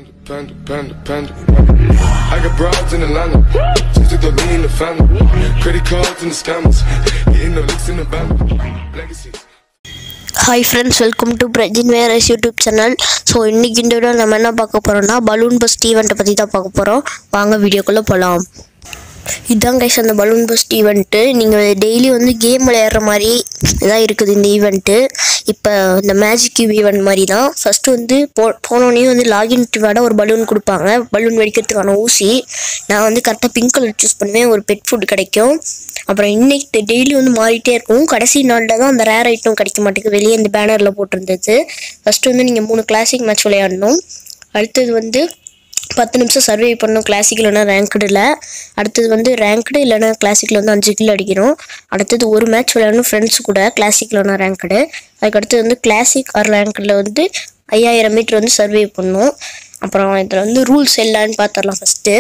Panda, panda, panda. I got broads in Atlanta. Just to lean in the family. Credit cards and the scammers. Getting the licks in the band. Legacies. Hi friends welcome to Prajin வேரஸ் YouTube channel so இன்றைக்கி இந்த video நம்ம என்ன பார்க்க போகிறோம்னா balloon first ஈவெண்ட்டை பற்றி தான் பார்க்க போகிறோம் வாங்க வீடியோக்குள்ளே போகலாம் இதுதான் கைஸ் அந்த பலூன் பஸ்ட் ஈவெண்ட்டு நீங்கள் டெய்லி வந்து கேம் விளையாடுற மாதிரி இதான் இருக்குது இந்த ஈவெண்ட்டு இப்போ இந்த மேஜிக் கியூப் ஈவெண்ட் மாதிரி தான் ஃபஸ்ட்டு வந்து போ போனோடனே வந்து லாகின் விட ஒரு பலூன் கொடுப்பாங்க பலூன் வெடிக்கிறதுக்கான ஊசி நான் வந்து கரெக்டாக பிங்க் கலர் சூஸ் பண்ணுவேன் ஒரு பெட் ஃபுட் கிடைக்கும் அப்புறம் இன்னைக்கு டெய்லி வந்து மாறிட்டே இருக்கும் கடைசி நாளில் தான் அந்த ரேர் ஐட்டம் கிடைக்க மாட்டேங்குது வெளியே இந்த பேனரில் போட்டிருந்தது ஃபஸ்ட்டு வந்து நீங்கள் மூணு கிளாசிக் மேட்ச் விளையாடணும் அடுத்தது வந்து பத்து நிமிஷம் சர்வே பண்ணணும் கிளாசிக் இல்லைனா ரேங்க்டில் அடுத்தது வந்து ரேங்க்டு இல்லைனா கிளாசிக்கில் வந்து அஞ்சு கில் அடிக்கணும் அடுத்தது ஒரு மேட்ச் விளையாடணும் ஃப்ரெண்ட்ஸ் கூட கிளாசிக் இல்லைனா ரேங்க்டு அதுக்கடுத்தது வந்து கிளாசிக் ஆர் ரேங்க்டில் வந்து ஐயாயிரம் மீட்டர் வந்து சர்வே பண்ணணும் அப்புறம் இதில் வந்து ரூல்ஸ் எல்லான்னு பார்த்துடலாம் ஃபஸ்ட்டு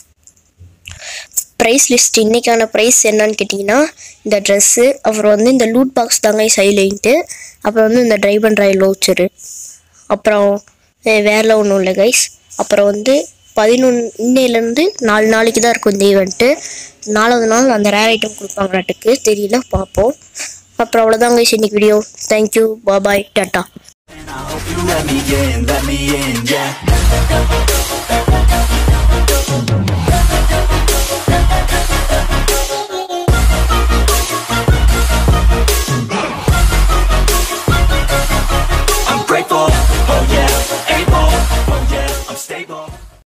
ப்ரைஸ் லிஸ்ட் இன்றைக்கான ப்ரைஸ் என்னன்னு கேட்டிங்கன்னா இந்த ட்ரெஸ்ஸு அப்புறம் வந்து இந்த லூட் பாக்ஸ் தாங்க சைலைன்ட்டு அப்புறம் வந்து இந்த ட்ரைவ் அண்ட் ட்ரைவ் லோச்சரு அப்புறம் வே- வேறெல்லாம் ஒன்றும் இல்லை கைஸ் அப்புறம் வந்து பதினொன்று இன்னையிலேருந்து நாலு நாளைக்கு தான் இருக்கும் இந்த ஈவெண்ட்டு நாலாவது நாள் அந்த ரேர் ஐட்டம் கொடுப்பாங்களாட்டுக்கு தெரியல பார்ப்போம் அப்புறம் அவ்வளோதான் கைஸ் இன்னைக்கு video thank you bye bye tata I hope you let me in, let me in, yeah.